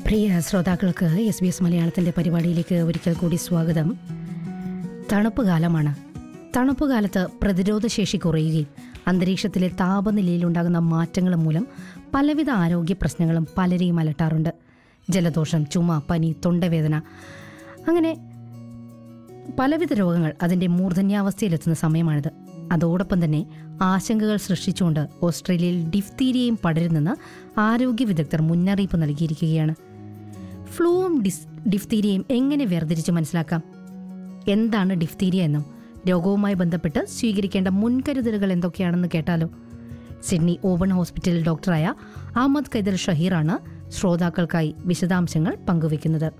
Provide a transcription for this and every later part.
പ്രിയ ശ്രോതാക്കൾക്ക് S B S മലയാളത്തിൻ്റെ പരിപാടിയിലേക്ക് ഒരിക്കൽ കൂടി സ്വാഗതം തണുപ്പ് കാലമാണ് തണുപ്പ് കാലത്ത് പ്രതിരോധശേഷി കുറയുകയും അന്തരീക്ഷത്തിലെ താപനിലയിലുണ്ടാകുന്ന മാറ്റങ്ങൾ മൂലം പലവിധ ആരോഗ്യ പ്രശ്നങ്ങളും പലരെയും അലട്ടാറുണ്ട് ജലദോഷം ചുമ പനി തൊണ്ടവേദന അങ്ങനെ പലവിധ രോഗങ്ങൾ അതിൻ്റെ മൂർധന്യാവസ്ഥയിലെത്തുന്ന സമയമാണിത് അതോടൊപ്പം തന്നെ ആശങ്കകൾ സൃഷ്ടിച്ചുകൊണ്ട് ഓസ്ട്രേലിയയിൽ ഡിഫ്തീരിയയും പടരുന്നെന്ന് ആരോഗ്യ വിദഗ്ധർ മുന്നറിയിപ്പ് നൽകിയിരിക്കുകയാണ് ഫ്ലൂവും ഡിസ് ഡിഫ്തീരിയയും എങ്ങനെ വേർതിരിച്ച് മനസ്സിലാക്കാം എന്താണ് ഡിഫ്തീരിയ എന്നും രോഗവുമായി ബന്ധപ്പെട്ട് സ്വീകരിക്കേണ്ട മുൻകരുതലുകൾ എന്തൊക്കെയാണെന്ന് കേട്ടാലോ സിഡ്നി ഓപ്പൺ ഹോസ്പിറ്റൽ ഡോക്ടറായ അഹമ്മദ് കൈദർ ഷഹീറാണ് ശ്രോതാക്കൾക്കായി വിശദാംശങ്ങൾ പങ്കുവയ്ക്കുന്നത്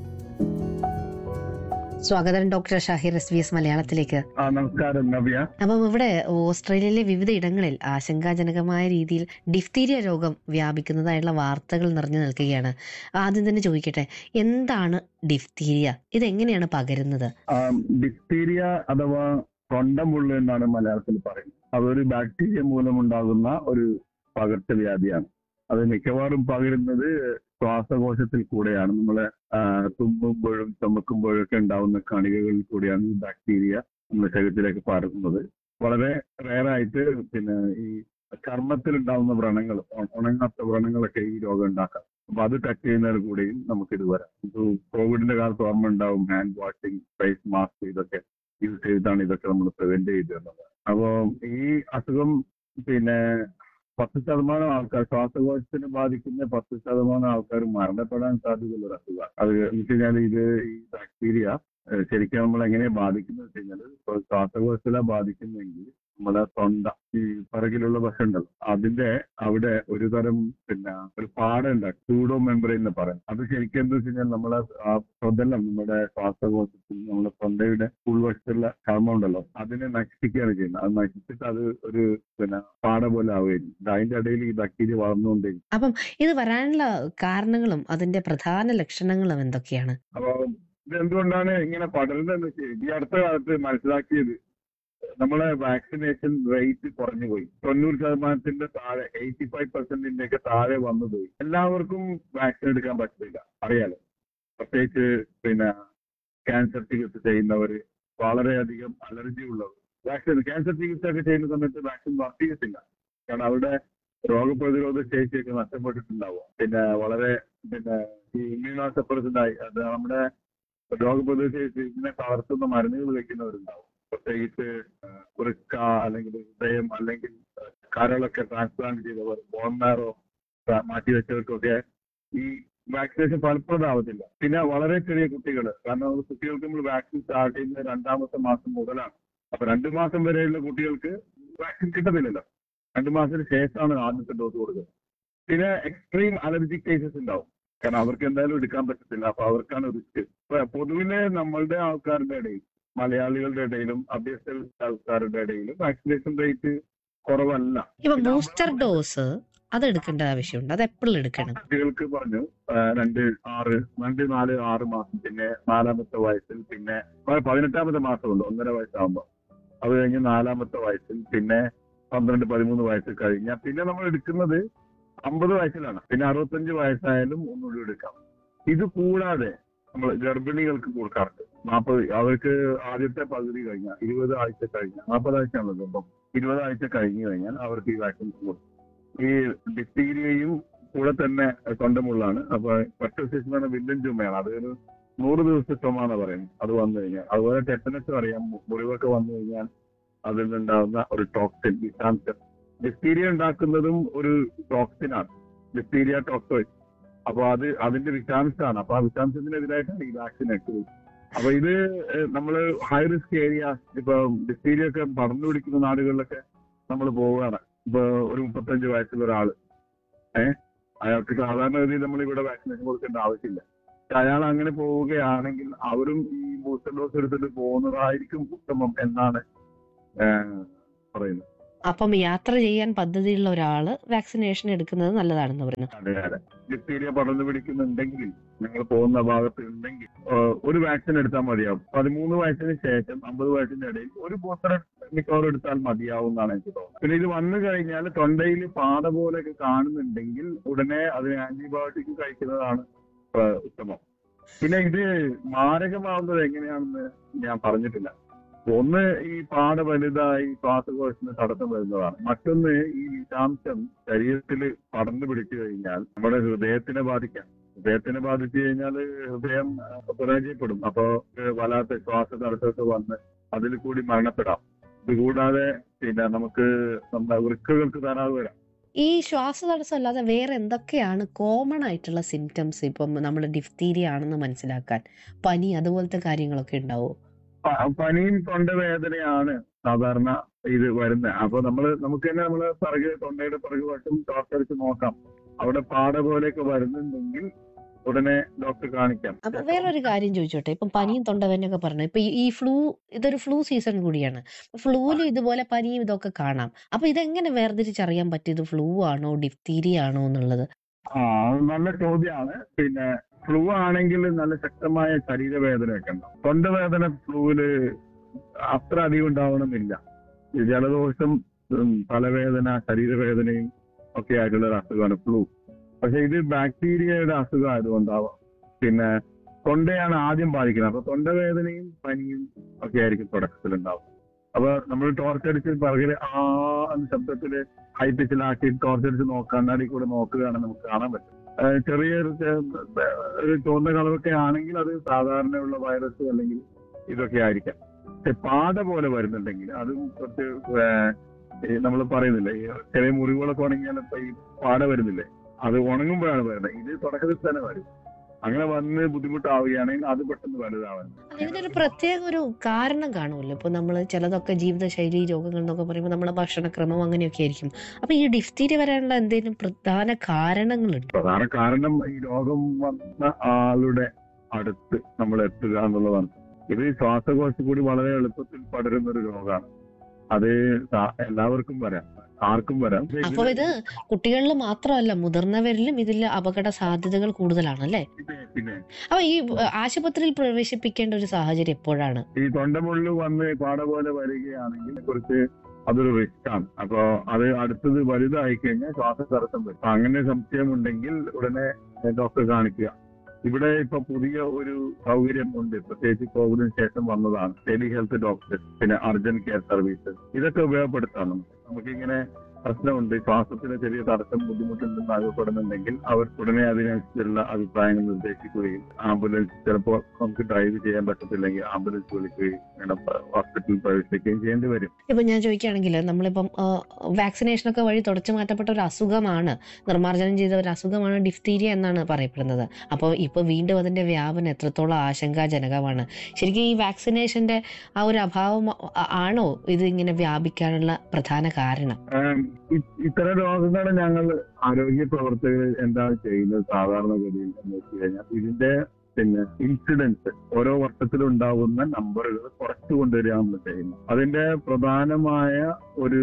സ്വാഗതം doctor Shahir S B S മലയാളത്തിലേക്ക് ആ നമസ്കാരം നവ്യ അപ്പം ഇവിടെ ഓസ്ട്രേലിയയിലെ വിവിധ ഇടങ്ങളിൽ ആശങ്കാജനകമായ രീതിയിൽ ഡിഫ്തീരിയ രോഗം വ്യാപിക്കുന്നതായുള്ള വാർത്തകൾ നിറഞ്ഞു നിൽക്കുകയാണ് ആദ്യം തന്നെ ചോദിക്കട്ടെ എന്താണ് ഡിഫ്തീരിയ ഇതെങ്ങനെയാണ് പകരുന്നത് ഡിഫ്തീരിയ അഥവാ തൊണ്ടമുള്ളു എന്നാണ് മലയാളത്തിൽ പറയുന്നത് അതൊരു ബാക്ടീരിയ മൂലമുണ്ടാകുന്ന ഒരു പകർച്ചവ്യാധിയാണ് അത് മിക്കവാറും പകരുന്നത് ശ്വാസകോശത്തിൽ കൂടെയാണ് നമ്മളെ ആ, തുമ്മുമ്പോഴും ചുമക്കുമ്പോഴും ഒക്കെ ഉണ്ടാവുന്ന കണികകളിൽ കൂടിയാണ് ഈ ബാക്ടീരിയ നമ്മുടെ ശരീരത്തിലേക്ക് പകരുന്നത് വളരെ റയറായിട്ട് പിന്നെ ഈ ചർമ്മത്തിൽ ഉണ്ടാവുന്ന വ്രണങ്ങൾ ഉ- ഉണങ്ങാത്ത വ്രണങ്ങളൊക്കെ ഈ രോഗം ഉണ്ടാക്കാം അപ്പൊ അത് ടച്ച് ചെയ്യുന്നതിൽ കൂടെയും നമുക്ക് ഇത് വരാം ഇത് കോവിഡിന്റെ കാലത്ത് ഓർമ്മ ഉണ്ടാവും ഹാൻഡ് വാഷിംഗ് ഫേസ് മാസ്ക് ഇതൊക്കെ യൂസ് ചെയ്തിട്ടാണ് ഇതൊക്കെ നമ്മൾ പ്രിവെന്റ് ചെയ്തിരുന്നത് അപ്പോ ഈ അസുഖം പിന്നെ പത്ത് ശതമാനം ആൾക്കാർ ശ്വാസകോശത്തിന് ബാധിക്കുന്ന പത്ത് ശതമാനം ആൾക്കാർ മരണപ്പെടാൻ സാധ്യതയുള്ള ഒരു അസുഖമാണ് അത് എന്ന് വെച്ച് കഴിഞ്ഞാൽ ഇത് ഈ ബാക്ടീരിയ ഏഹ് ശരിക്കും നമ്മൾ എങ്ങനെയാ ബാധിക്കുന്നത് വെച്ച് കഴിഞ്ഞാൽ ഇപ്പൊ ശ്വാസകോശത്തിലാണ് ബാധിക്കുന്നെങ്കിൽ നമ്മുടെ തൊണ്ട ഈ പിറകിലുള്ള വശം ഉണ്ടല്ലോ അതിന്റെ അവിടെ ഒരു തരം പിന്നെ ഒരു പാടുണ്ട് സൂഡോ മെമ്പറൈൻ എന്ന് പറയും അത് ശരിക്കും എന്താ വെച്ച് കഴിഞ്ഞാൽ നമ്മളെ ആ പ്രതലം നമ്മുടെ ശ്വാസകോശത്തിൽ നമ്മുടെ തൊണ്ടയുടെ ഉൾവശത്തുള്ള ചർമ്മം ഉണ്ടല്ലോ അതിനെ നശിപ്പിക്കുകയാണ് ചെയ്യുന്നത് അത് നശിച്ചിട്ട് അത് ഒരു പിന്നെ പാട പോലെ ആവുകയും അതിന്റെ ഇടയിൽ ഈ ബാക്ടീരിയ വളർന്നുകൊണ്ടേയിരിക്കും അപ്പം ഇത് വരാനുള്ള കാരണങ്ങളും അതിന്റെ പ്രധാന ലക്ഷണങ്ങളും എന്തൊക്കെയാണ് അപ്പൊ ഇത് എന്തുകൊണ്ടാണ് ഇങ്ങനെ പടരുന്നത് ഈ അടുത്ത കാലത്ത് മനസ്സിലാക്കിയത് നമ്മളെ വാക്സിനേഷൻ റേറ്റ് കുറഞ്ഞു പോയി തൊണ്ണൂറ് ശതമാനത്തിന്റെ താഴെ എയ്റ്റി ഫൈവ് പെർസെന്റിന്റെ ഒക്കെ താഴെ വന്നു പോയി എല്ലാവർക്കും വാക്സിൻ എടുക്കാൻ പറ്റില്ല അറിയാലോ പ്രത്യേകിച്ച് പിന്നെ ക്യാൻസർ ചികിത്സ ചെയ്യുന്നവര് വളരെയധികം അലർജി ഉള്ളവർ വാക്സിൻ ക്യാൻസർ ചികിത്സ ഒക്കെ ചെയ്യുന്ന സമയത്ത് വാക്സിൻ വർക്ക് ചെയ്യത്തില്ല കാരണം അവരുടെ രോഗപ്രതിരോധ ശേഷിയൊക്കെ നഷ്ടപ്പെട്ടിട്ടുണ്ടാവും പിന്നെ വളരെ പിന്നെ ഈ ഇമ്മ്യൂണോസപ്രസന്റായി അത് നമ്മുടെ രോഗപ്രതിരോധ ശേഷി ഇതിനെ തളർത്തുന്ന മരുന്നുകൾ വെക്കുന്നവരുണ്ടാവും പ്രത്യേകിച്ച് വൃക്ക അല്ലെങ്കിൽ ഹൃദയം അല്ലെങ്കിൽ കരളൊക്കെ ട്രാൻസ്പ്ലാന്റ് ചെയ്തവർ ബോൺമാരോ മാറ്റി വെച്ചവർക്കൊക്കെ ഈ വാക്സിനേഷൻ ഫലപ്രദമാവത്തില്ല പിന്നെ വളരെ ചെറിയ കുട്ടികൾ കാരണം നമ്മൾ കുട്ടികൾക്ക് നമ്മൾ വാക്സിൻ സ്റ്റാർട്ട് ചെയ്യുന്നത് രണ്ടാമത്തെ മാസം മുതലാണ് അപ്പൊ രണ്ടു മാസം വരെയുള്ള കുട്ടികൾക്ക് വാക്സിൻ കിട്ടത്തില്ലല്ലോ രണ്ടു മാസത്തിന് ശേഷമാണ് ആദ്യത്തെ ഡോസ് കൊടുക്കുന്നത് പിന്നെ എക്സ്ട്രീം അലർജിക് കേസസ് ഉണ്ടാവും കാരണം അവർക്ക് എന്തായാലും എടുക്കാൻ പറ്റത്തില്ല അപ്പൊ അവർക്കാണ് റിസ്ക് പൊതുവിലെ നമ്മളുടെ ആൾക്കാരുടെ ഇടയിൽ മലയാളികളുടെ ഇടയിലും അഭ്യസ്ത ആൾക്കാരുടെ ഇടയിലും വാക്സിനേഷൻ റേറ്റ് കുറവല്ല ഇപ്പൊ ബൂസ്റ്റർ ഡോസ് അത് എടുക്കേണ്ട ആവശ്യമുണ്ട് അത് എപ്പോഴും എടുക്കണം കുട്ടികൾക്ക് പറഞ്ഞു ആ, രണ്ട് ആറ് രണ്ട് നാല് ആറ് മാസം പിന്നെ നാലാമത്തെ വയസ്സിൽ പിന്നെ പ- പതിനെട്ടാമത്തെ മാസമുണ്ട് ഒന്നര വയസ്സാകുമ്പോൾ അത് കഴിഞ്ഞ് നാലാമത്തെ വയസ്സിൽ പിന്നെ പന്ത്രണ്ട് പതിമൂന്ന് വയസ്സ് കഴിഞ്ഞാൽ പിന്നെ നമ്മൾ എടുക്കുന്നത് അമ്പത് വയസ്സിലാണ് പിന്നെ അറുപത്തഞ്ച് വയസ്സായാലും ഒന്നുകൂടി എടുക്കാം ഇത് കൂടാതെ നമ്മൾ ഗർഭിണികൾക്ക് കൊടുക്കാറുണ്ട് നാൽപ്പത് അവർക്ക് ആദ്യത്തെ പകുതി കഴിഞ്ഞാൽ ഇരുപത് ആഴ്ച കഴിഞ്ഞാൽ നാൽപ്പത് ആഴ്ചയാണല്ലോ ഗർഭം ഇരുപത് ആഴ്ച കഴിഞ്ഞു കഴിഞ്ഞാൽ അവർക്ക് ഈ വാക്സിൻ കൊടുക്കും ഈ ഡിഫ്തീരിയയും കൂടെ തന്നെ തൊണ്ടമുള്ളാണ് അപ്പൊ ഒറ്റ ശിശുവാണ് വില്ലൻ ചുമയാണ് അതൊരു നൂറ് ദിവസത്തെ ചുമയാണ് പറയുന്നത് അത് വന്നു കഴിഞ്ഞാൽ അതുപോലെ ടെറ്റനസ് അറിയാം മു- മുറിവൊക്കെ വന്നു കഴിഞ്ഞാൽ അതിൽ നിന്നുണ്ടാകുന്ന ഒരു ടോക്സിൻ വിഷാംശം ഡിഫ്തീരിയ ഉണ്ടാക്കുന്നതും ഒരു ടോക്സിനാണ് ഡിഫ്തീരിയ ടോക്സോയിഡ് അപ്പൊ അത് അതിന്റെ വിഷാംശമാണ് അപ്പൊ ആ വിഷാംശത്തിനെതിരായിട്ടാണ് ഈ വാക്സിൻ ആക്ച്വലി അപ്പൊ ഇത് ഏഹ്, നമ്മള് ഹൈ റിസ്ക് ഏരിയ ഇപ്പൊ ഡിഫ്തീരിയ ഒക്കെ പടർന്നു പിടിക്കുന്ന നാടുകളിലൊക്കെ നമ്മൾ പോവുകയാണ് ഇപ്പൊ ഒരു മുപ്പത്തഞ്ച് വയസ്സുള്ള ഒരാള് ഏഹ് അയാൾക്ക് സാധാരണഗതിയിൽ നമ്മൾ ഇവിടെ വാക്സിനേഷൻ കൊടുക്കേണ്ട ആവശ്യമില്ല പക്ഷെ അയാൾ അങ്ങനെ പോവുകയാണെങ്കിൽ അവരും ഈ ബൂസ്റ്റർ ഡോസ് എടുത്തിട്ട് പോകുന്നതായിരിക്കും ഉത്തമം എന്നാണ് ഏഹ്, പറയുന്നത് അപ്പം യാത്ര ചെയ്യാൻ പദ്ധതിയുള്ള ഒരാള് വാക്സിനേഷൻ എടുക്കുന്നത് നല്ലതാണെന്ന് പറയുന്നു അതെ അതെ ഡിഫ്തീരിയ പടർന്നു പിടിക്കുന്നുണ്ടെങ്കിൽ നിങ്ങൾ പോകുന്ന ഭാഗത്ത് ഉണ്ടെങ്കിൽ ഏഹ്, ഒരു വാക്സിൻ എടുത്താൽ മതിയാവും പതിമൂന്ന് വയസ്സിന് ശേഷം അമ്പത് വയസ്സിന്റെ ഇടയിൽ ഒരു ബൂസ്റ്റർ മിക്കവാറും എടുത്താൽ മതിയാവും എന്നാണ് എനിക്ക് തോന്നുന്നത് പിന്നെ ഇത് വന്നു കഴിഞ്ഞാൽ തൊണ്ടയിൽ പാട പോലെയൊക്കെ കാണുന്നുണ്ടെങ്കിൽ ഉടനെ അതിന് ആന്റിബയോട്ടിക് കഴിക്കുന്നതാണ് ഏഹ്, ഉത്തമം പിന്നെ ഇത് മാരകമാവുന്നത് എങ്ങനെയാണെന്ന് ഞാൻ പറഞ്ഞിട്ടില്ല ഒന്ന് ഈ പാട വലുതായി ശ്വാസകോശത്തിന് തടസ്സം വരുന്നതാണ് മറ്റൊന്ന് ഈ വിഷാംശം ശരീരത്തിൽ പടർന്നു പിടിച്ചു കഴിഞ്ഞാൽ നമ്മുടെ ഹൃദയത്തിനെ ബാധിക്കാം ഹൃദയത്തിനെ ബാധിച്ചു കഴിഞ്ഞാൽ ഹൃദയം ആ, പരാജയപ്പെടും അപ്പോ ഏഹ്, വല്ലാത്ത ശ്വാസ തടസ്സമൊക്കെ വന്ന് അതിൽ കൂടി മരണപ്പെടാം ഇത് കൂടാതെ പിന്നെ നമുക്ക് നമ്മുടെ വൃക്കകൾക്ക് തരാതെ വരാം ഈ ശ്വാസതടസ്സം അല്ലാതെ വേറെ എന്തൊക്കെയാണ് കോമൺ ആയിട്ടുള്ള സിംറ്റംസ് ഇപ്പം നമ്മൾ ഡിഫ്തീരിയ ആണെന്ന് മനസ്സിലാക്കാൻ പനി അതുപോലത്തെ കാര്യങ്ങളൊക്കെ ഉണ്ടാവോ പ- പനിയും തൊണ്ടവേദനയാണ് സാധാരണ ഇത് വരുന്നത് അപ്പൊ നമ്മള് നമുക്ക് തന്നെ നമ്മള് പിറകെ തൊണ്ടയുടെ പിറകു വശം ഡോക്ടർക്ക് നോക്കാം അവിടെ പാട പോലെയൊക്കെ വരുന്നുണ്ടെങ്കിൽ ഉടനെ ഡോക്ടർ കാണിക്കാം അപ്പൊ വേറൊരു കാര്യം ചോദിച്ചോട്ടെ ഇപ്പം പനിയും തൊണ്ടവേദനയൊക്കെ പറഞ്ഞു ഇപ്പൊ ഈ- ഈ ഫ്ലൂ ഇതൊരു ഫ്ലൂ സീസൺ കൂടിയാണ് ഫ്ലൂവിലും ഇതുപോലെ പനിയും ഇതൊക്കെ കാണാം അപ്പൊ ഇതെങ്ങനെ വേർതിരിച്ചറിയാൻ പറ്റും ഇത് ഫ്ലൂ ആണോ ഡിഫ്തീരിയ ആണോ എന്നുള്ളത് ആ അത് നല്ല ചോദ്യമാണ് പിന്നെ ഫ്ലൂ ആണെങ്കിൽ നല്ല ശക്തമായ ശരീരവേദനയൊക്കെ ഉണ്ടാവും തൊണ്ടവേദന ഫ്ലൂവില് അത്ര അധികം ഉണ്ടാവണമെന്നില്ല ഈ ജലദോഷം ഉം, തലവേദന ശരീരവേദനയും ഒക്കെ ആയിട്ടുള്ള ഒരു അസുഖമാണ് ഫ്ലൂ പക്ഷെ ഇത് ബാക്ടീരിയയുടെ അസുഖം ആയതുകൊണ്ടാവാം പിന്നെ തൊണ്ടയാണ് ആദ്യം ബാധിക്കുന്നത് അപ്പൊ തൊണ്ടവേദനയും പനിയും ഒക്കെ ആയിരിക്കും തുടക്കത്തിൽ ഉണ്ടാവും അപ്പൊ നമ്മൾ ടോർച്ച് അടിച്ച് പിറകില് ആ എന്ന ശബ്ദത്തില് ഹൈ പിച്ചിലാക്കി ടോർച്ച് അടിച്ച് നോക്കുക കണ്ണാടി കൂടെ നോക്കുകയാണെങ്കിൽ നമുക്ക് കാണാൻ പറ്റും ഏഹ് ചെറിയൊരു ചെ- ഒരു ചുവന്ന കളറൊക്കെ ആണെങ്കിൽ അത് സാധാരണയുള്ള വൈറസ് അല്ലെങ്കിൽ ഇതൊക്കെ ആയിരിക്കാം പക്ഷെ പാട പോലെ വരുന്നുണ്ടെങ്കിൽ അതും കുറച്ച് നമ്മൾ പറയുന്നില്ലേ ഈ ചെറിയ മുറിവുകളൊക്കെ ഉണങ്ങിയാൽ ഇപ്പൊ ഈ പാട വരുന്നില്ലേ അത് ഉണങ്ങുമ്പോഴാണ് വരുന്നത് ഇത് തുടക്കത്തിൽ തന്നെ വരും അങ്ങനെ വന്ന് ബുദ്ധിമുട്ടാവുകയാണെങ്കിൽ അത് പെട്ടെന്ന് വലുതാവാൻ അല്ല, ഇതിനൊരു പ്രത്യേക ഒരു കാരണം കാണുമല്ലോ ഇപ്പൊ നമ്മൾ ചിലതൊക്കെ ജീവിതശൈലി രോഗങ്ങൾ എന്നൊക്കെ പറയുമ്പോൾ നമ്മളെ ഭക്ഷണക്രമം അങ്ങനെയൊക്കെ ആയിരിക്കും അപ്പൊ ഈ ഡിഫ്തീരിയ വരാനുള്ള എന്തെങ്കിലും പ്രധാന കാരണങ്ങളുണ്ട് പ്രധാന കാരണം ഈ രോഗം വന്ന ആളുടെ അടുത്ത് നമ്മൾ എത്തുക എന്നുള്ളതാണ് ഇത് ശ്വാസകോശത്തിൽ കൂടി വളരെ എളുപ്പത്തിൽ പടരുന്ന ഒരു രോഗമാണ് അത് സാ- എല്ലാവർക്കും വരാം ആർക്കും വരാം പക്ഷേ അപ്പൊ ഇത് കുട്ടികളിൽ മാത്രമല്ല മുതിർന്നവരിലും ഇതിൽ അപകട സാധ്യതകൾ കൂടുതലാണ് അല്ലേ പിന്നെ പിന്നെ അപ്പൊ ഈ ഏഹ്, ആശുപത്രിയിൽ പ്രവേശിപ്പിക്കേണ്ട ഒരു സാഹചര്യം എപ്പോഴാണ് ഈ തൊണ്ടമുള്ളു വന്ന് പാട പോലെ വരികയാണെങ്കിൽ കുറച്ച് അതൊരു റിസ്ക് ആണ് അപ്പൊ അത് അടുത്തത് വലുതായി കഴിഞ്ഞാൽ ശ്വാസതടസ്സം വരും അപ്പൊ അങ്ങനെ സംശയമുണ്ടെങ്കിൽ ഉടനെ ഡോക്ടറെ കാണിക്കുക ഇവിടെ ഇപ്പൊ പുതിയ ഒരു സൗകര്യം ഉണ്ട് പ്രത്യേകിച്ച് കോവിഡിന് ശേഷം വന്നതാണ് ടെലി ഹെൽത്ത് ഡോക്ടർ പിന്നെ അർജന്റ് കെയർ സർവീസ് ഇതൊക്കെ ഉപയോഗപ്പെടുത്താം നമുക്ക് നമുക്കിങ്ങനെ പ്രശ്നമുണ്ട് ശ്വാസത്തിന് ചെറിയ തടസ്സം ബുദ്ധിമുട്ടുണ്ടെന്ന് അനുഭവപ്പെടുന്നുണ്ടെങ്കിൽ അവർ ഉടനെ അതിനനുസരിച്ചുള്ള അഭിപ്രായങ്ങൾ നിർദ്ദേശിക്കുകയും ആംബുലൻസ് ചിലപ്പോൾ നമുക്ക് ഡ്രൈവ് ചെയ്യാൻ പറ്റത്തില്ലെങ്കിൽ ആംബുലൻസ് വിളിക്കുകയും വേണം ഹോസ്പിറ്റലിൽ പ്രവേശിക്കുകയും ചെയ്യേണ്ടി വരും ഇപ്പൊ ഞാൻ ചോദിക്കുകയാണെങ്കിൽ നമ്മളിപ്പം വാക്സിനേഷൻ ഒക്കെ വഴി തുടച്ചു മാറ്റപ്പെട്ട ഒരു അസുഖമാണ് നിർമ്മാർജ്ജനം ചെയ്ത ഒരു അസുഖമാണ് ഡിഫ്തീരിയ എന്നാണ് പറയപ്പെടുന്നത് അപ്പോൾ ഇപ്പോൾ വീണ്ടും അതിന്റെ വ്യാപനം എത്രത്തോളം ആശങ്കാജനകമാണ് ശരിക്കും ഈ വാക്സിനേഷന്റെ ആ ഒരു അഭാവം ആ- ആണോ ഇത് ഇങ്ങനെ വ്യാപിക്കാനുള്ള പ്രധാന കാരണം ആം, ഇ- ഇത്തരം രോഗങ്ങൾ ഞങ്ങൾ ആരോഗ്യ പ്രവർത്തകർ എന്താണ് ചെയ്യുന്നത് സാധാരണഗതിയിൽ എന്ന് വെച്ച് കഴിഞ്ഞാൽ ഇതിന്റെ പിന്നെ ഇൻസിഡൻസ് ഓരോ വർഷത്തിലും ഉണ്ടാവുന്ന നമ്പറുകൾ കുറച്ചു കൊണ്ടുവരികയാണ് നമ്മൾ ചെയ്യുന്നത് അതിന്റെ പ്രധാനമായ ഒരു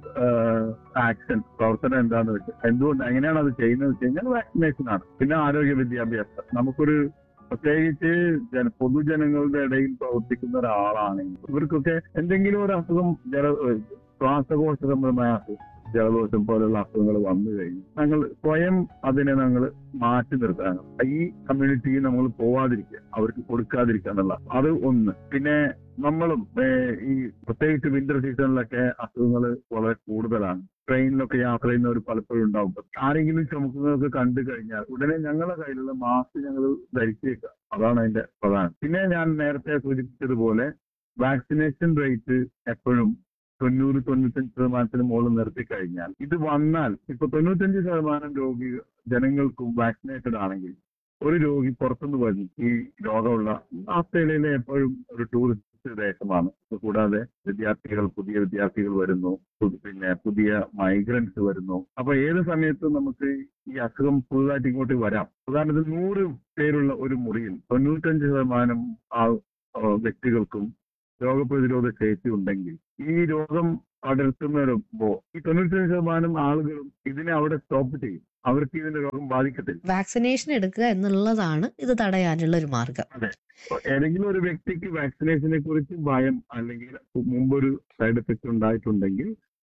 ആക്ഷൻ പ്രവർത്തനം എന്താണെന്ന് വെച്ചാൽ എന്തുകൊണ്ട് എങ്ങനെയാണ് അത് ചെയ്യുന്നത് വെച്ച് കഴിഞ്ഞാൽ വാക്സിനേഷൻ ആണ് പിന്നെ ആരോഗ്യ വിദ്യാഭ്യാസം നമുക്കൊരു പ്രത്യേകിച്ച് ജന പൊതുജനങ്ങളുടെ ഇടയിൽ പ്രവർത്തിക്കുന്ന ഒരാളാണെങ്കിൽ ഇവർക്കൊക്കെ എന്തെങ്കിലും ഒരു അസുഖം ജല ശ്വാസകോശ സംബന്ധമായ അസുഖം ജലദോഷം പോലുള്ള അസുഖങ്ങൾ വന്നു കഴിഞ്ഞു ഞങ്ങൾ സ്വയം അതിനെ ഞങ്ങൾ മാറ്റി നിർത്താനും ഈ കമ്മ്യൂണിറ്റിയിൽ നമ്മൾ പോവാതിരിക്കുക അവർക്ക് കൊടുക്കാതിരിക്കുക എന്നുള്ള അത് ഒന്ന് പിന്നെ നമ്മളും ഏഹ്, ഈ പ്രത്യേകിച്ച് വിന്റർ സീസണിലൊക്കെ അസുഖങ്ങൾ വളരെ കൂടുതലാണ് ട്രെയിനിലൊക്കെ യാത്ര ചെയ്യുന്നവർ പലപ്പോഴും ഉണ്ടാവും ആരെങ്കിലും ചുമക്കുന്നതൊക്കെ കണ്ടു കഴിഞ്ഞാൽ ഉടനെ ഞങ്ങളുടെ കയ്യിലുള്ള മാസ്ക് ഞങ്ങൾ ധരിച്ചേക്കുക അതാണ് അതിന്റെ പ്രധാനം പിന്നെ ഞാൻ നേരത്തെ സൂചിപ്പിച്ചതുപോലെ വാക്സിനേഷൻ റേറ്റ് എപ്പോഴും തൊണ്ണൂറ് തൊണ്ണൂറ്റഞ്ച് ശതമാനത്തിന് മുകളിൽ നിർത്തി കഴിഞ്ഞാൽ ഇത് വന്നാൽ ഇപ്പൊ തൊണ്ണൂറ്റഞ്ച് ശതമാനം രോഗി ജനങ്ങൾക്കും വാക്സിനേറ്റഡ് ആണെങ്കിൽ ഒരു രോഗി പുറത്തുനിന്ന് വരും ഈ രോഗമുള്ള ഓസ്ട്രേലിയയിലെ എപ്പോഴും ഒരു ടൂറിസ്റ്റ് ദേശമാണ് കൂടാതെ വിദ്യാർത്ഥികൾ പുതിയ വിദ്യാർത്ഥികൾ വരുന്നു പു- പിന്നെ പുതിയ മൈഗ്രൻസ് വരുന്നു അപ്പൊ ഏത് സമയത്തും നമുക്ക് ഈ അസുഖം പുതുതായിട്ട് ഇങ്ങോട്ട് വരാം ഉദാഹരണത്തിന് നൂറ് പേരുള്ള ഒരു മുറിയിൽ തൊണ്ണൂറ്റഞ്ച് ശതമാനം ആ ആ, വ്യക്തികൾക്കും രോഗപ്രതിരോധ ശേഷി ഉണ്ടെങ്കിൽ ഈ രോഗം പടർത്തുന്നവരുമ്പോ ഈ തൊണ്ണൂറ്റഞ്ച് ശതമാനം ആളുകളും ഇതിനെ അവിടെ സ്റ്റോപ്പ് ചെയ്യും അവർക്ക് ഇതിന്റെ രോഗം ബാധിക്കത്തില്ല വാക്സിനേഷൻ എടുക്കുക എന്നുള്ളതാണ് ഇത് തടയാനുള്ള ഒരു മാർഗം അപ്പൊ ഏതെങ്കിലും ഒരു വ്യക്തിക്ക് വാക്സിനേഷനെ കുറിച്ച് ഭയം അല്ലെങ്കിൽ മുമ്പൊരു സൈഡ് എഫക്ട് ഉണ്ടായിട്ടുണ്ടെങ്കിൽ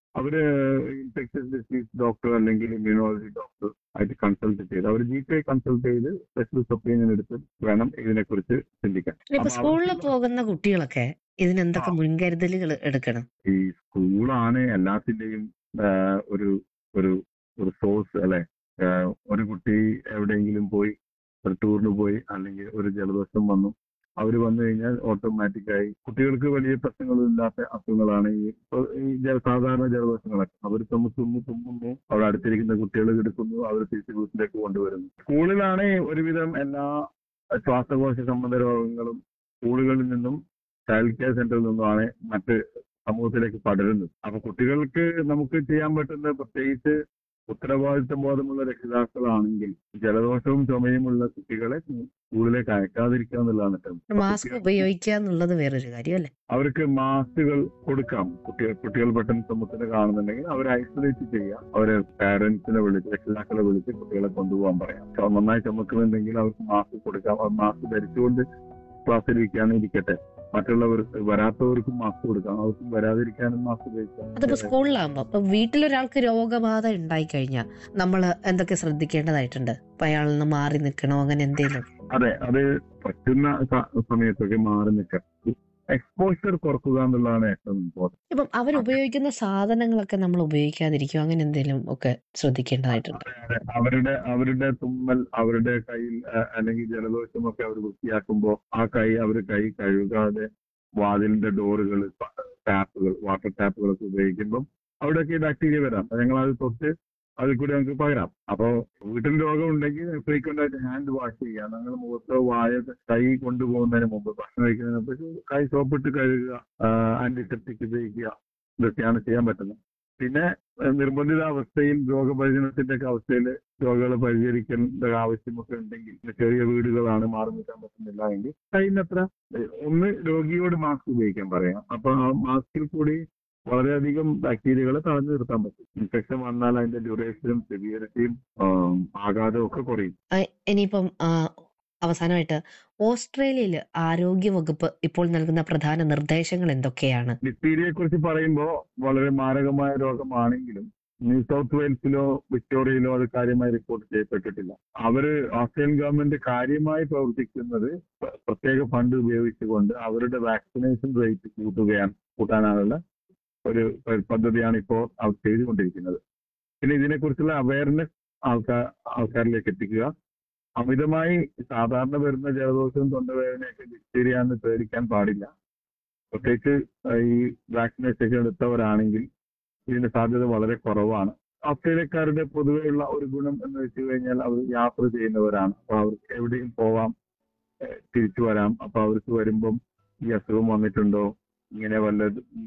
അവര് ഇൻഫെക്ഷ്യസ് ഡിസീസ് ഡോക്ടർ അല്ലെങ്കിൽ ഇമ്മ്യൂണോളജി ഡോക്ടർ ആയിട്ട് കൺസൾട്ട് ചെയ്ത് അവർ ജി പി കൺസൾട്ട് ചെയ്ത് സ്പെഷ്യലിസ്റ്റ് ഒപ്പീനിയൻ എടുത്ത് വേണം ഇതിനെക്കുറിച്ച് ചിന്തിക്കാൻ ഇപ്പൊ അപ്പൊ സ്കൂളിൽ അവർക്ക് പോകുന്ന കുട്ടികളൊക്കെ ഇതിനെന്തൊക്കെ ആ. മുൻകരുതലുകൾ എടുക്കണം ഈ സ്കൂളാണ് എല്ലാത്തിന്റെയും ആ, ഒരു ഒരു ഒരു സോഴ്സ് അല്ലെ ആ, ഒരു കുട്ടി എവിടെയെങ്കിലും പോയി ഒരു ടൂറിന് പോയി അല്ലെങ്കിൽ ഒരു ജലദോഷം വന്നു അവർ വന്നു കഴിഞ്ഞാൽ ഓട്ടോമാറ്റിക്കായി കുട്ടികൾക്ക് വലിയ പ്രശ്നങ്ങളില്ലാത്ത അസുഖങ്ങളാണ് ഈ ഇപ്പൊ ഈ ജല- സാധാരണ ജലദോഷങ്ങളൊക്കെ അവർ തുമ്മുന്നു തുമ്മുന്നു അവിടെ അടുത്തിരിക്കുന്ന കുട്ടികൾ എടുക്കുന്നു അവർ തിരിച്ച് വീട്ടിലേക്ക് കൊണ്ടുവരുന്നു സ്കൂളിലാണ് ഒരുവിധം എല്ലാ ശ്വാസകോശ സംബന്ധ രോഗങ്ങളും സ്കൂളുകളിൽ നിന്നും ചൈൽഡ് കെയർ സെന്ററിൽ നിന്നുമാണ് മറ്റ് സമൂഹത്തിലേക്ക് പടരുന്നത് അപ്പൊ കുട്ടികൾക്ക് നമുക്ക് ചെയ്യാൻ പറ്റുന്ന പ്രത്യേകിച്ച് ഉത്തരവാദിത്വ ബോധമുള്ള രക്ഷിതാക്കളാണെങ്കിൽ ജലദോഷവും ചുമയുമുള്ള കുട്ടികളെ സ്കൂളിലേക്ക് അയക്കാതിരിക്കുക എന്നുള്ളതാണ് ഏറ്റവും. മാസ്ക് കുട്ടികൾക്ക് ഉപയോഗിക്കുക എന്നുള്ളത് വേറൊരു കാര്യം അല്ലേ അവർക്ക് മാസ്കുകൾ കൊടുക്കാം കുട്ടികൾ കുട്ടികൾ പെട്ടെന്ന് സമൂഹത്തിന് കാണുന്നുണ്ടെങ്കിൽ അവരെ ഐസൊലേറ്റ് ചെയ്യുക അവരെ പാരന്റ്സിനെ വിളിച്ച് രക്ഷിതാക്കളെ വിളിച്ച് കുട്ടികളെ കൊണ്ടുപോകാൻ പറയാം ചുമ- നന്നായി ചുമക്കുന്നുണ്ടെങ്കിൽ അവർക്ക് മാസ്ക് കൊടുക്കാം അവർ മാസ്ക് ധരിച്ചുകൊണ്ട് ക്ലാസ്സിലിരിക്കാനും ഇരിക്കട്ടെ മറ്റുള്ളവർക്ക് വരാത്തവർക്കും മാസ്ക് കൊടുക്കാം അവർക്കും വരാതിരിക്കാനും മാസ്ക് അതിപ്പോ ധരിക്കാം സ്കൂളിലാകുമ്പോ ഇപ്പൊ വീട്ടിലൊരാൾക്ക് രോഗബാധ ഉണ്ടായി കഴിഞ്ഞാൽ നമ്മൾ എന്തൊക്കെ ശ്രദ്ധിക്കേണ്ടതായിട്ടുണ്ട് ഇപ്പൊ അയാളിൽ നിന്ന് മാറി നിൽക്കണോ അങ്ങനെ എന്തെങ്കിലും അതെ അത് പറ്റുന്ന സ- സമയത്തൊക്കെ മാറി നിൽക്കാം എക്സ്പോഷർ കുറക്കുക എന്നുള്ളതാണ് ഏറ്റവും ഇമ്പോർട്ടൻറ്റ് ഇപ്പം അവർ ഉപയോഗിക്കുന്ന സാധനങ്ങളൊക്കെ നമ്മൾ ഉപയോഗിക്കാതിരിക്കും അങ്ങനെ എന്തെങ്കിലും ഒക്കെ ശ്രദ്ധിക്കേണ്ടതായിട്ടുണ്ട് അതെ, അവരുടെ അവരുടെ തുമ്മൽ അവരുടെ കയ്യിൽ അഹ് അല്ലെങ്കിൽ ജലദോഷമൊക്കെ അവർ വൃത്തിയാക്കുമ്പോൾ ആ കൈ അവർ കൈ കഴുകാതെ വാതിലിന്റെ ഡോറുകൾ ടാപ്പുകൾ വാട്ടർ ടാപ്പുകളൊക്കെ ഉപയോഗിക്കുമ്പോൾ അവിടെയൊക്കെ ബാക്ടീരിയ വരാം അപ്പൊ ഞങ്ങൾ അത് തൊട്ട് അതിൽ കൂടി നമുക്ക് പകരാം അപ്പോ വീട്ടിൽ രോഗം ഉണ്ടെങ്കിൽ ഫ്രീക്വന്റ് ആയിട്ട് ഹാൻഡ് വാഷ് ചെയ്യുക നിങ്ങൾ മുഖത്തോ വായ കൈ കൊണ്ടുപോകുന്നതിന് മുമ്പ് ഭക്ഷണം കഴിക്കുന്നതിന് മുമ്പ് കൈ സോപ്പിട്ട് കഴുകുക ആന്റിസെപ്റ്റിക് ഉപയോഗിക്കുക ഇതൊക്കെയാണ് ചെയ്യാൻ പറ്റുന്നത് പിന്നെ ഏഹ് നിർബന്ധിത അവസ്ഥയിൽ രോഗപരിചരണത്തിന്റെ ഒക്കെ അവസ്ഥയിൽ രോഗങ്ങളെ പരിചരിക്കേണ്ട ആവശ്യമൊക്കെ ഉണ്ടെങ്കിൽ പിന്നെ ചെറിയ വീടുകളാണ് മാറി നിൽക്കാൻ പറ്റുന്നില്ല എങ്കിൽ കഴിയുന്നത്ര ഏഹ് ഒന്ന് രോഗിയോട് മാസ്ക് ഉപയോഗിക്കാൻ പറയാം അപ്പൊ ആ മാസ്കിൽ കൂടി വളരെയധികം ബാക്ടീരിയകളെ തടഞ്ഞു നിർത്താൻ പറ്റും ഇൻഫെക്ഷൻ വന്നാൽ അതിന്റെ ഡ്യൂറേഷനും സിവിയറിറ്റിയും ആഘാതവും ഒക്കെ കുറയും ആ, ഇനിയിപ്പം ആ, അവസാനമായിട്ട് ഓസ്ട്രേലിയയിൽ ആരോഗ്യ വകുപ്പ് ഇപ്പോൾ നൽകുന്ന പ്രധാന നിർദ്ദേശങ്ങൾ എന്തൊക്കെയാണ് ഡിപ്തീരിയയെ കുറിച്ച് പറയുമ്പോൾ വളരെ മാരകമായ രോഗമാണെങ്കിലും ന്യൂ സൗത്ത് വെയിൽസിലോ വിക്ടോറിയയിലോ അത് കാര്യമായി റിപ്പോർട്ട് ചെയ്യപ്പെട്ടിട്ടില്ല അവര് ഓസ്ട്രേലിയൻ ഗവൺമെന്റ് കാര്യമായി പ്രവർത്തിക്കുന്നത് പ്ര- പ്രത്യേക ഫണ്ട് ഉപയോഗിച്ചുകൊണ്ട് അവരുടെ വാക്സിനേഷൻ റേറ്റ് കൂട്ടുകയാണ് കൂട്ടാനാനുള്ള ഒരു ഒരു പദ്ധതിയാണ് ഇപ്പോൾ അവർ ചെയ്തുകൊണ്ടിരിക്കുന്നത് പിന്നെ ഇതിനെക്കുറിച്ചുള്ള അവയർനെസ് ആൾക്കാർ ആൾക്കാരിലേക്ക് എത്തിക്കുക അമിതമായി സാധാരണ വരുന്ന ജലദോഷവും തൊണ്ടവേദനയൊക്കെ ഡിപ്തീരിയ എന്ന് പേടിക്കാൻ പാടില്ല പ്രത്യേകിച്ച് ഏഹ് ഈ വാക്സിനേഷൻ എടുത്തവരാണെങ്കിൽ ഇതിന്റെ സാധ്യത വളരെ കുറവാണ് ഓസ്ട്രേലിയക്കാരുടെ പൊതുവെയുള്ള ഒരു ഗുണം എന്ന് വെച്ച് കഴിഞ്ഞാൽ അവർ യാത്ര ചെയ്യുന്നവരാണ് അപ്പൊ അവർക്ക് എവിടെയും പോവാം ഏഹ് തിരിച്ചു വരാം അപ്പൊ അവർക്ക് വരുമ്പം ഈ അസുഖം വന്നിട്ടുണ്ടോ ഇങ്ങനെ വല്ല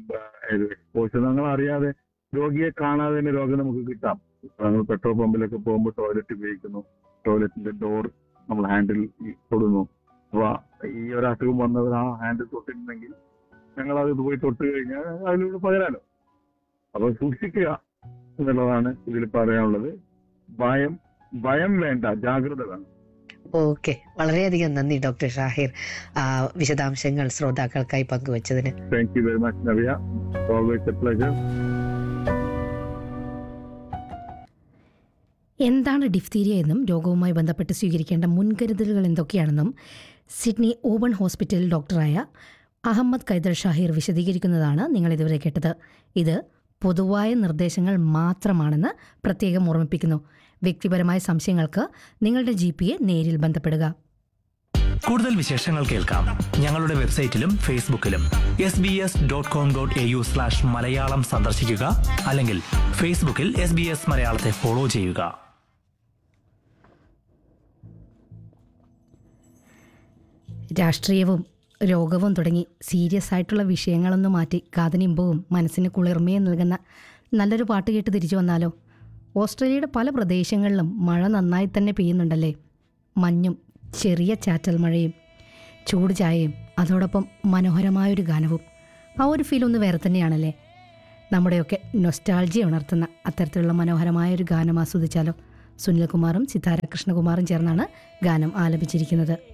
എക്സ്പോഷർ ഞങ്ങൾ അറിയാതെ രോഗിയെ കാണാതെ തന്നെ രോഗം നമുക്ക് കിട്ടാം ഇപ്പൊ നമ്മൾ പെട്രോൾ പമ്പിലൊക്കെ പോകുമ്പോൾ ടോയ്ലറ്റ് ഉപയോഗിക്കുന്നു ടോയ്ലറ്റിന്റെ ഡോർ നമ്മൾ ഹാൻഡിൽ തൊടുന്നു അപ്പൊ ഈ ഒരു അസുഖം വന്നവർ ആ ഹാൻഡിൽ തൊട്ടിട്ടുണ്ടെങ്കിൽ ഞങ്ങൾ അത് പോയി തൊട്ട് കഴിഞ്ഞാൽ അതിലൂടെ പകരാലോ അപ്പൊ സൂക്ഷിക്കുക എന്നുള്ളതാണ് ഇതിൽ പറയാനുള്ളത് ഭയം ഭയം വേണ്ട ജാഗ്രത വേണം ഓക്കെ വളരെയധികം നന്ദി ഡോക്ടർ ഷാഹിർ ആ, വിശദാംശങ്ങൾ ശ്രോതാക്കൾക്കായി പങ്കുവച്ചതിന് thank you very much Naviya always a pleasure എന്താണ് ഡിഫ്തീരിയ എന്നും രോഗവുമായി ബന്ധപ്പെട്ട് സ്വീകരിക്കേണ്ട മുൻകരുതലുകൾ എന്തൊക്കെയാണെന്നും സിഡ്നി ഓവൺ ഹോസ്പിറ്റൽ ഡോക്ടറായ അഹമ്മദ് കൈദർ ഷാഹിർ വിശദീകരിക്കുന്നതാണ് നിങ്ങൾ ഇതുവരെ കേട്ടത് ഇത് പൊതുവായ നിർദ്ദേശങ്ങൾ മാത്രമാണെന്ന് പ്രത്യേകം ഓർമ്മിപ്പിക്കുന്നു വ്യക്തിപരമായ സംശയങ്ങൾക്ക് നിങ്ങളുടെ ജി പിയെ നേരിൽ ബന്ധപ്പെടുക കൂടുതൽ വിശേഷങ്ങൾ കേൾക്കാം ഞങ്ങളുടെ വെബ്സൈറ്റിലും ഫേസ്ബുക്കിലും S B S dot com dot A U slash Malayalam സന്ദർശിക്കുക അല്ലെങ്കിൽ ഫേസ്ബുക്കിൽ എസ് ബി എസ് മലയാളത്തെ ഫോളോ ചെയ്യുക രാഷ്ട്രീയവും രോഗവും തുടങ്ങി സീരിയസ് ആയിട്ടുള്ള വിഷയങ്ങളൊന്നും മാറ്റി കാതനിമ്പവും മനസ്സിന് കുളിർമയും നൽകുന്ന നല്ലൊരു പാട്ട് കേട്ട് തിരിച്ചു വന്നാലോ ഓസ്ട്രേലിയയുടെ പല പ്രദേശങ്ങളിലും മഴ നന്നായി തന്നെ പെയ്യുന്നുണ്ടല്ലേ മഞ്ഞും ചെറിയ ചാറ്റൽ മഴയും ചൂട് ചായയും അതോടൊപ്പം മനോഹരമായൊരു ഗാനവും ആ ഒരു ഫീൽ ഒന്ന് വേറെ തന്നെയാണല്ലേ നമ്മുടെയൊക്കെ നൊസ്റ്റാൾജിയ ഉണർത്തുന്ന അത്തരത്തിലുള്ള മനോഹരമായൊരു ഗാനം ആസ്വദിച്ചാലോ സുനിൽകുമാറും സിതാര കൃഷ്ണകുമാറും ചേർന്നാണ് ഗാനം ആലപിച്ചിരിക്കുന്നത്